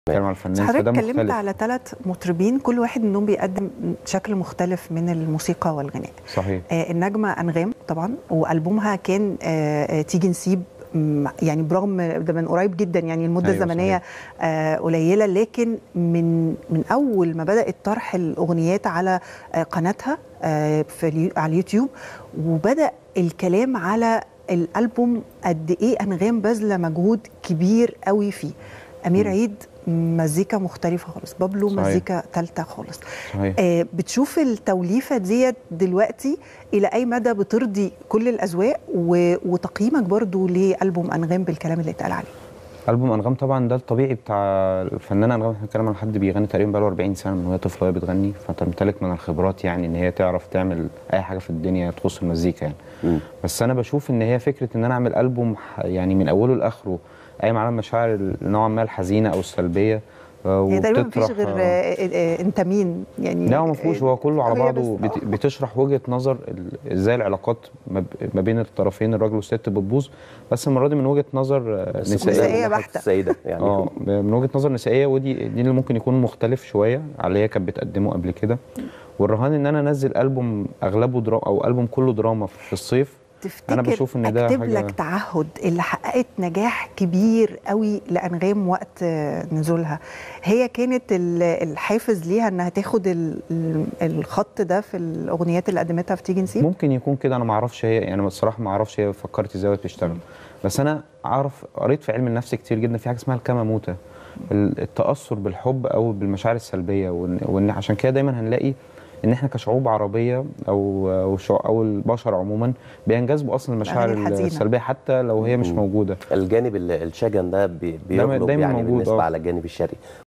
بتكلم على الفنان حضرتك فده اتكلمت مختلف على ثلاث مطربين كل واحد منهم بيقدم شكل مختلف من الموسيقى والغناء صحيح آه النجمه انغام طبعا والبومها كان آه آه تيجي نسيب م- يعني برغم ده من قريب جدا يعني المده أيوة الزمنيه آه قليله لكن من من اول ما بدات طرح الاغنيات على آه قناتها آه في اليو على اليوتيوب وبدا الكلام على الالبوم قد ايه انغام باذله مجهود كبير قوي فيه امير مم. عيد مزيكا مختلفه خالص بابلو صحيح. مزيكا ثالثه خالص صحيح آه، بتشوف التوليفه ديت دلوقتي الى اي مدى بترضي كل الاذواق و- وتقييمك برضو لالبوم انغام بالكلام اللي اتقال عليه البوم انغام طبعا ده الطبيعي بتاع الفنانه انغام احنا بنتكلم عن حد بيغني تقريبا بقاله 40 سنه من وهي طفله وهي بتغني فتمتلك من الخبرات يعني ان هي تعرف تعمل اي حاجه في الدنيا تخص المزيكا يعني مم. بس انا بشوف ان هي فكره ان انا اعمل البوم ح- يعني من اوله لاخره قايم على المشاعر ال- نوعا ما الحزينه او السلبيه آه، هي تقريبا مفيش وبتطرح، غير آه، آه، آه، انت مين يعني لا هو ما فيهوش هو كله على هي بعضه بس- بت- بتشرح وجهه نظر ال- ازاي العلاقات ما ب- ما بين الطرفين الراجل والست بتبوظ بس المره دي من وجهه نظر آه، بس نسائيه نسائية من ناحية بحتة. السيده يعني اه من وجهه نظر نسائيه ودي دي اللي ممكن يكون مختلف شويه على اللي هي كانت بتقدمه قبل كده والرهان ان انا انزل البوم اغلبه دراما او البوم كله دراما في الصيف تفتكر أنا بشوف إن ده اكتب حاجة- لك تعهد اللي حققت نجاح كبير قوي لانغام وقت آه، نزولها هي كانت ال- الحافز ليها انها تاخد ال- ال- الخط ده في الاغنيات اللي قدمتها في تيجي نسيب ممكن يكون كده انا ما اعرفش هي يعني الصراحه ما اعرفش هي فكرت ازاي وهي بتشتغل بس انا اعرف قريت في علم النفس كتير جدا في حاجه اسمها الكماموته ال- التاثر بالحب او بالمشاعر السلبيه وان وإن عشان كده دايما هنلاقي ان احنا كشعوب عربيه او او شع- او البشر عموما بينجذبوا اصلا المشاعر الأغاني الحزينة. السلبيه حتى لو هي مش مم. موجوده الجانب ال- الشجن ده بي- بيغلب دايماً يعني موجود، بالنسبه آه. على الجانب الشرقي